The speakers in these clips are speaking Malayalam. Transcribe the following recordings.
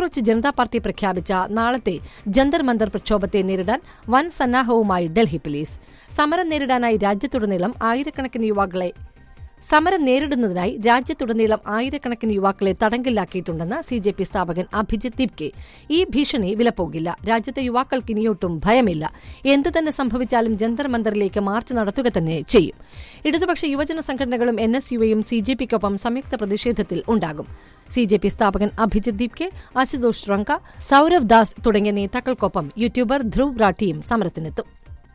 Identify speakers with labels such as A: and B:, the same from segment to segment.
A: കോക്രോച്ച് ജനതാ പാർട്ടി പ്രഖ്യാപിച്ച നാളത്തെ ജന്തർ മന്ദർ പ്രക്ഷോഭത്തെ നേരിടാൻ വൻ സന്നാഹവുമായി ഡൽഹി പോലീസ് സമരം നേരിടാനായി രാജ്യത്തുടനീളം ആയിരക്കണക്കിന് യുവാക്കളെ സമരം നേരിടുന്നതിനായി രാജ്യത്തുടനീളം ആയിരക്കണക്കിന് യുവാക്കളെ തടങ്കലിലാക്കിയിട്ടുണ്ടെന്ന് സി ജെ പി സ്ഥാപകൻ അഭിജിത് ദിപ്കെ ഈ ഭീഷണി വിലപ്പോകില്ല രാജ്യത്തെ യുവാക്കൾക്ക് ഇനിയൊട്ടും ഭയമില്ല എന്തു തന്നെ സംഭവിച്ചാലും ജന്തർ മന്ദറിലേക്ക് മാർച്ച് നടത്തുക തന്നെ ചെയ്യും ഇടതുപക്ഷ യുവജന സംഘടനകളും എൻ എസ് യുവയും സി ജെ പിക്കൊപ്പം സംയുക്ത പ്രതിഷേധത്തിൽ ഉണ്ടാകും സി ജെ പി സ്ഥാപകൻ അഭിജിത് ദീപ്കെ അശുതോഷ് റങ്ക സൌരവ് ദാസ് തുടങ്ങിയ നേതാക്കൾക്കൊപ്പം യൂട്യൂബർ ധ്രുവ് റാഠിയും സമരത്തിനെത്തും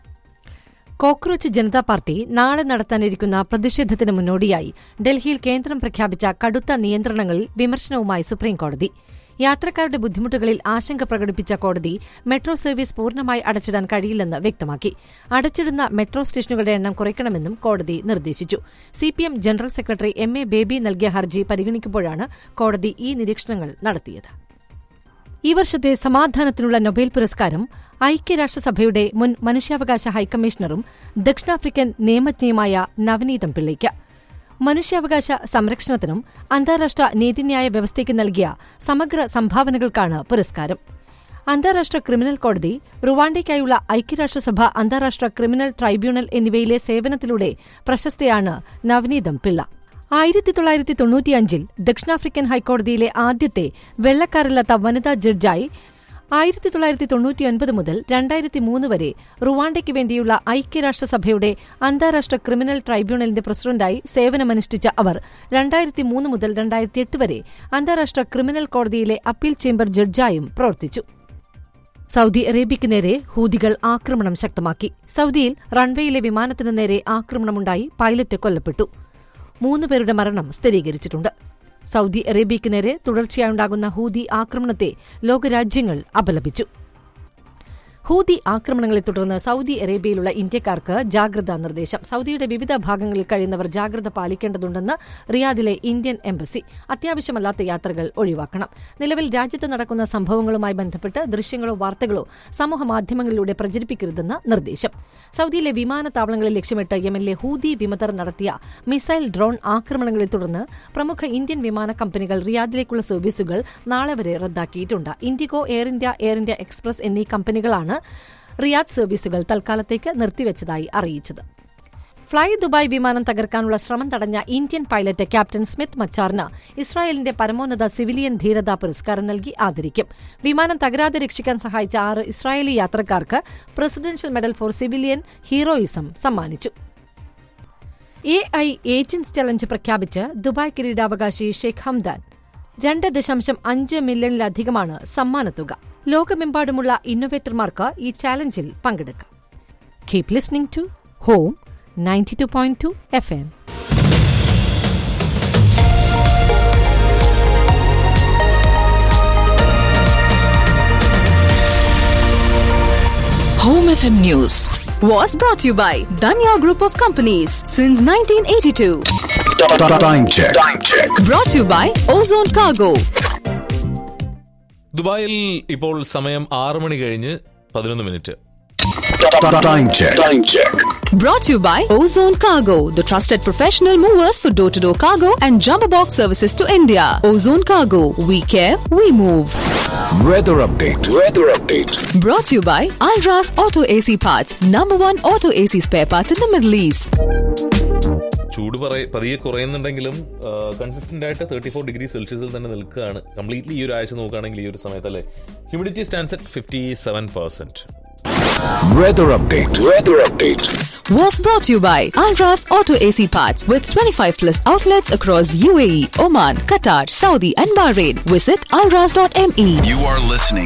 A: കോക്രോച്ച് ജനതാ പാർട്ടി നാളെ നടത്താനിരിക്കുന്ന പ്രതിഷേധത്തിന് മുന്നോടിയായി ഡൽഹിയിൽ കേന്ദ്രം പ്രഖ്യാപിച്ച കടുത്ത നിയന്ത്രണങ്ങളിൽ വിമർശനവുമായി സുപ്രീംകോടതി യാത്രക്കാരുടെ ബുദ്ധിമുട്ടുകളിൽ ആശങ്ക പ്രകടിപ്പിച്ച കോടതി മെട്രോ സർവീസ് പൂർണ്ണമായി അടച്ചിടാൻ കഴിയില്ലെന്ന് വ്യക്തമാക്കി അടച്ചിടുന്ന മെട്രോ സ്റ്റേഷനുകളുടെ എണ്ണം കുറയ്ക്കണമെന്നും കോടതി നിർദ്ദേശിച്ചു CPM general secretary M A Baby നൽകിയ ഹർജി പരിഗണിക്കുമ്പോഴാണ് കോടതി ഈ നിരീക്ഷണങ്ങൾ നടത്തിയത് ഈ വർഷത്തെ സമാധാനത്തിനുള്ള നൊബേൽ പുരസ്കാരം ഐക്യരാഷ്ട്രസഭയുടെ മുൻ മനുഷ്യാവകാശ ഹൈക്കമ്മീഷണറും ദക്ഷിണാഫ്രിക്കൻ നിയമജ്ഞയുമായ നവനീതം പിള്ളയ്ക്ക് മനുഷ്യാവകാശ സംരക്ഷണത്തിനും അന്താരാഷ്ട്ര നീതിന്യായ വ്യവസ്ഥയ്ക്ക് നൽകിയ സമഗ്ര സംഭാവനകൾക്കാണ് പുരസ്കാരം അന്താരാഷ്ട്ര ക്രിമിനൽ കോടതി റുവാണ്ടയ്ക്കായുള്ള ഐക്യരാഷ്ട്രസഭ അന്താരാഷ്ട്ര ക്രിമിനൽ ട്രൈബ്യൂണൽ എന്നിവയിലെ സേവനത്തിലൂടെ പ്രശസ്തയാണ് നവനീതം പിള്ള ആയിരത്തി തൊള്ളായിരത്തി തൊണ്ണൂറ്റിയഞ്ചിൽ ദക്ഷിണാഫ്രിക്കൻ ഹൈക്കോടതിയിലെ ആദ്യത്തെ വെള്ളക്കാരില്ലാത്ത വനിതാ ജഡ്ജായി ആയിരത്തി തൊള്ളായിരത്തി തൊണ്ണൂറ്റിയൊൻപത് മുതൽ രണ്ടായിരത്തി മൂന്ന് വരെ റുവാണ്ടയ്ക്ക് വേണ്ടിയുള്ള ഐക്യരാഷ്ട്രസഭയുടെ അന്താരാഷ്ട്ര ക്രിമിനൽ ട്രൈബ്യൂണലിന്റെ പ്രസിഡന്റായി സേവനമനുഷ്ഠിച്ച അവർ രണ്ടായിരത്തി മൂന്ന് മുതൽ രണ്ടായിരത്തി എട്ട് വരെ അന്താരാഷ്ട്ര ക്രിമിനൽ കോടതിയിലെ അപ്പീൽ ചേംബർ ജഡ്ജായും പ്രവർത്തിച്ചു സൌദി അറേബ്യയ്ക്ക് നേരെ ഹൂതികൾ ആക്രമണം ശക്തമാക്കി സൌദിയിൽ റൺവേയിലെ വിമാനത്തിനു നേരെ ആക്രമണമുണ്ടായി പൈലറ്റ് കൊല്ലപ്പെട്ടു മൂന്ന് പേരുടെ മരണം സ്ഥിരീകരിച്ചിട്ടുണ്ട് സൌദി അറേബ്യയ്ക്ക് നേരെ തുടർച്ചയായുണ്ടാകുന്ന ഹൂതി ആക്രമണത്തെ ലോകരാജ്യങ്ങൾ അപലപിച്ചു ഹൂതി ആക്രമണങ്ങളെ തുടർന്ന് സൌദി അറേബ്യയിലുള്ള ഇന്ത്യക്കാർക്ക് ജാഗ്രതാ നിർദ്ദേശം സൌദിയുടെ വിവിധ ഭാഗങ്ങളിൽ കഴിയുന്നവർ ജാഗ്രത പാലിക്കേണ്ടതുണ്ടെന്ന് റിയാദിലെ ഇന്ത്യൻ എംബസി അത്യാവശ്യമല്ലാത്ത യാത്രകൾ ഒഴിവാക്കണം നിലവിൽ രാജ്യത്ത് നടക്കുന്ന സംഭവങ്ങളുമായി ബന്ധപ്പെട്ട് ദൃശ്യങ്ങളോ വാർത്തകളോ സമൂഹമാധ്യമങ്ങളിലൂടെ പ്രചരിപ്പിക്കരുതെന്ന് നിർദ്ദേശം സൌദിയിലെ വിമാനത്താവളങ്ങളിൽ ലക്ഷ്യമിട്ട് യമനിലെ ഹൂതി വിമതർ നടത്തിയ മിസൈൽ ഡ്രോൺ ആക്രമണങ്ങളെ തുടർന്ന് പ്രമുഖ ഇന്ത്യൻ വിമാന കമ്പനികൾ റിയാദിലേക്കുള്ള സർവീസുകൾ നാളെ വരെ റദ്ദാക്കിയിട്ടുണ്ട് IndiGo Air India Air India Express എന്നീ കമ്പനികളാണ് റിയാദ് സർവീസുകൾ തൽക്കാലത്തേക്ക് നിർത്തിവച്ചതായി അറിയിച്ചത് ഫ്ളൈ ദുബായ് വിമാനം തകർക്കാനുള്ള ശ്രമം തടഞ്ഞ ഇന്ത്യൻ പൈലറ്റ് ക്യാപ്റ്റൻ സ്മിത്ത് മച്ചാറിന് ഇസ്രായേലിന്റെ പരമോന്നത സിവിലിയൻ ധീരതാ പുരസ്കാരം നൽകി ആദരിക്കും വിമാനം തകരാതെ രക്ഷിക്കാൻ സഹായിച്ച ആറ് ഇസ്രായേലി യാത്രക്കാർക്ക് presidential medal for civilian heroism സമ്മാനിച്ചു എ ഐ ഏജൻസ് ചലഞ്ച് പ്രഖ്യാപിച്ച് ദുബായ് കിരീടാവകാശി ഷെയ്ഖ് ഹംദാൻ രണ്ട് ദശാംശം അഞ്ച് മില്യണിലധികമാണ് സമ്മാനത്തുക ലോകമെമ്പാടുമുള്ള ഇന്നൊവേറ്റർമാർക്ക് ഈ ചാലഞ്ചിൽ പങ്കെടുക്കാം keep listening to home ninety two point two F M
B: Home FM News was brought to you by Danya Group of Companies since 1982.
C: Time check. Time check.
B: Brought to you by Ozone Cargo.
D: ദുബായിൽ ഇപ്പോൾ സമയം ആറ് മണി കഴിഞ്ഞ് പതിനൊന്ന് minute
C: Time check. Time check.
B: Brought to you by Ozone Cargo, the trusted professional movers for door to door cargo and jumbo box services to India. Ozone Cargo, we care, we move.
C: Weather update. Weather update.
B: Brought to you by Alras Auto AC Parts, number one auto AC spare parts in the Middle East.
D: ചൂട് പറയ പതിയെ കുറയുന്നുണ്ടെങ്കിലും കൺസിസ്റ്റന്റ് ആയിട്ട് തേർട്ടി ഫോർ ഡിഗ്രി സെൽഷ്യസിൽ തന്നെ നിൽക്കുകയാണ് കംപ്ലീറ്റ്ലി ഈ ഒരു ആഴ്ച നോക്കുകയാണെങ്കിൽ ഈ ഒരു സമയത്ത് അല്ലേ humidity stands at fifty seven percent
C: Weather update. Weather update.
B: Was brought to you by Alras Auto AC Parts with 25 plus outlets across UAE, Oman, Qatar, Saudi, and Bahrain. Visit alras.me.
E: You are listening